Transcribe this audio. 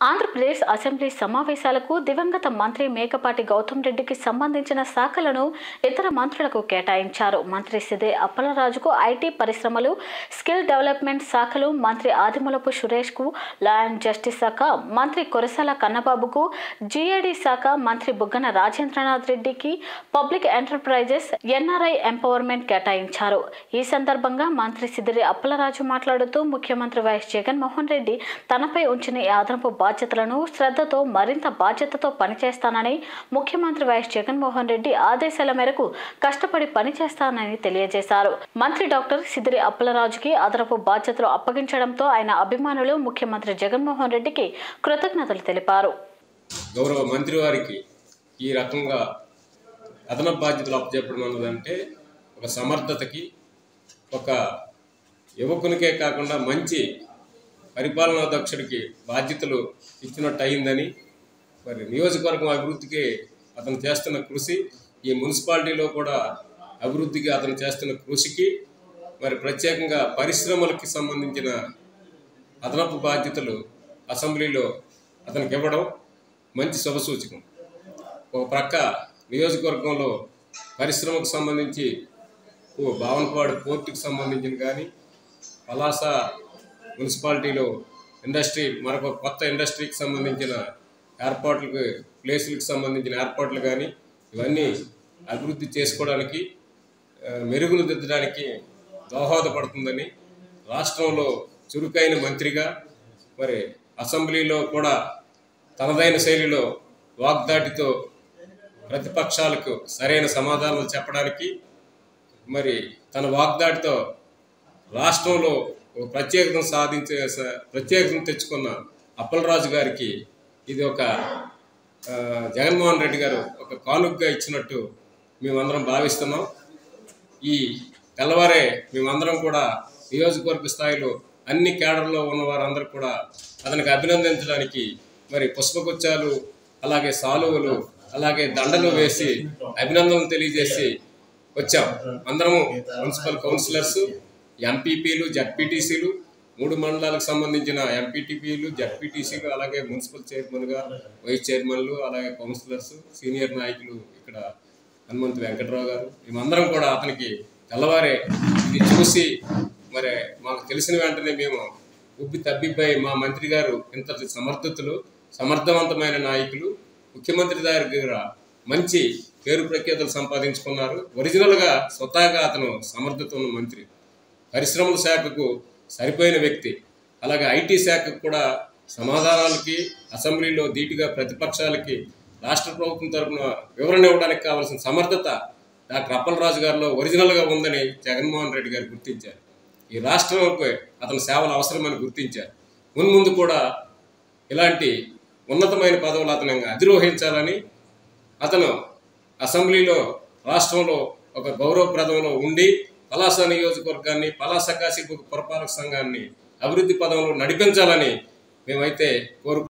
Andhra Pradesh assembly సమావేశాలకు దివంగత మంత్రి మేకపాటి గౌతమ్ రెడ్డికి సంబంధించిన శాఖలను ఇతర మంత్రులకు కేటాయించారు మంత్రి సిదే అప్పలరాజుకు ఐటీ పరిశ్రమలు స్కిల్ డెవలప్మెంట్ శాఖలు మంత్రి ఆదిమూలపు సురేష్ కు లా అండ్ జస్టిస్ శాఖ మంత్రి కురసాల కన్నబాబుకు జీఏడీ శాఖ మంత్రి బుగ్గన రాజేంద్రనాథ్ రెడ్డికి పబ్లిక్ ఎంటర్ప్రైజెస్ ఎన్ఆర్ఐ ఎంపవర్మెంట్ కేటాయించారు ఈ సందర్భంగా మంత్రి సిదిరి అప్పలరాజు మాట్లాడుతూ ముఖ్యమంత్రి వైఎస్ జగన్మోహన్ రెడ్డి తనపై ఉంచిన ఈ అదనపు బాధ్యతలను శ్రద్ధతో మరింత బాధ్యతతో పనిచేస్తానని ముఖ్యమంత్రి వైఎస్ జగన్మోహన్ రెడ్డి ఆదేశాల మేరకు కష్టపడి పనిచేస్తానని తెలియజేశారు మంత్రి డాక్టర్ సిదిరి అప్పలరాజుకి అదనపు బాధ్యతలు అప్పగించడంతో ఆయన అభిమానులు ముఖ్యమంత్రి జగన్మోహన్ రెడ్డికి కృతజ్ఞతలు తెలిపారు గౌరవ మంత్రి వారికి ఈ రకంగా అదనపు బాధ్యతలు అప్పచెప్పడం అన్నదంటే ఒక సమర్థతకి ఒక యువకునికే కాకుండా మంచి పరిపాలనా దక్షుడికి బాధ్యతలు ఇచ్చినట్టు అయిందని మరి నియోజకవర్గం అభివృద్ధికి అతను చేస్తున్న కృషి ఈ మున్సిపాలిటీలో కూడా అభివృద్ధికి అతను చేస్తున్న కృషికి మరి ప్రత్యేకంగా పరిశ్రమలకి సంబంధించిన అదనపు బాధ్యతలు అసెంబ్లీలో అతనికి ఇవ్వడం మంచి శుభసూచకం ఒక ప్రక్క నియోజకవర్గంలో పరిశ్రమకు సంబంధించి ఓ భావనపాడు పోర్టుకి సంబంధించిన కానీ పలాస మున్సిపాలిటీలో ఇండస్ట్రీ మరొక కొత్త ఇండస్ట్రీకి సంబంధించిన ఏర్పాట్లకు ప్లేసులకు సంబంధించిన ఏర్పాట్లు కానీ ఇవన్నీ అభివృద్ధి చేసుకోవడానికి ఆ, మెరుగులు దిద్దడానికి దోహదపడుతుందని రాష్ట్రంలో చురుకైన మంత్రిగా మరి అసెంబ్లీలో కూడా తనదైన శైలిలో వాగ్దాటితో ప్రతిపక్షాలకు సరైన సమాధానాలు చెప్పడానికి మరి తన వాగ్దాటితో రాష్ట్రంలో ఒక ప్రత్యేకతను సాధించే స- ప్రత్యేకతను తెచ్చుకున్న అప్పలరాజు గారికి ఇది ఒక ఆ, జగన్మోహన్ రెడ్డి గారు ఒక కానుకగా ఇచ్చినట్టు మేమందరం భావిస్తున్నాం ఈ తెల్లవారే మేమందరం కూడా నియోజకవర్గ స్థాయిలో అన్ని కేడర్లో ఉన్న వారందరూ కూడా అతనికి అభినందించడానికి మరి పుష్పగుచ్చాలు అలాగే సాలువలు అలాగే దండలు వేసి అభినందనలు తెలియజేసి వచ్చాం అందరము మున్సిపల్ కౌన్సిలర్స్ ఎంపీపీలు జడ్పీటీసీలు మూడు మండలాలకు సంబంధించిన ఎంపీటీపీలు జడ్పీటీసీలు అలాగే మున్సిపల్ చైర్మన్గా వైస్ చైర్మన్లు అలాగే కౌన్సిలర్స్ సీనియర్ నాయకులు ఇక్కడ హనుమంతు వెంకటరావు గారు మేమందరం కూడా అతనికి తెల్లవారే ఇది చూసి మరి మాకు తెలిసిన వెంటనే మేము ఉబ్బి తబ్బిబ్బై మా మంత్రి గారు ఇంత సమర్థతులు సమర్థవంతమైన నాయకులు ముఖ్యమంత్రి గారి దగ్గర మంచి పేరు ప్రఖ్యాతులు సంపాదించుకున్నారు ఒరిజినల్గా స్వతహాగా అతను సమర్థత ఉన్న మంత్రి పరిశ్రమల శాఖకు సరిపోయిన వ్యక్తి అలాగే ఐటీ శాఖకు కూడా సమాధానాలకి అసెంబ్లీలో ధీటుగా ప్రతిపక్షాలకి రాష్ట్ర ప్రభుత్వం తరపున వివరణ ఇవ్వడానికి కావాల్సిన సమర్థత డాక్టర్ అప్పలరాజు గారిలో ఒరిజినల్గా ఉందని జగన్మోహన్ రెడ్డి గారు గుర్తించారు ఈ రాష్ట్రంకి అతని సేవలు అవసరమని గుర్తించారు మున్ముందు కూడా ఇలాంటి ఉన్నతమైన పదవులు అతను అధిరోహించాలని అతను అసెంబ్లీలో రాష్ట్రంలో ఒక గౌరవప్రదంలో ఉండి పలాస నియోజకవర్గాన్ని పలాస కాశీపు పురపాలక సంఘాన్ని అభివృద్ధి పదంలో నడిపించాలని మేమైతే కోరు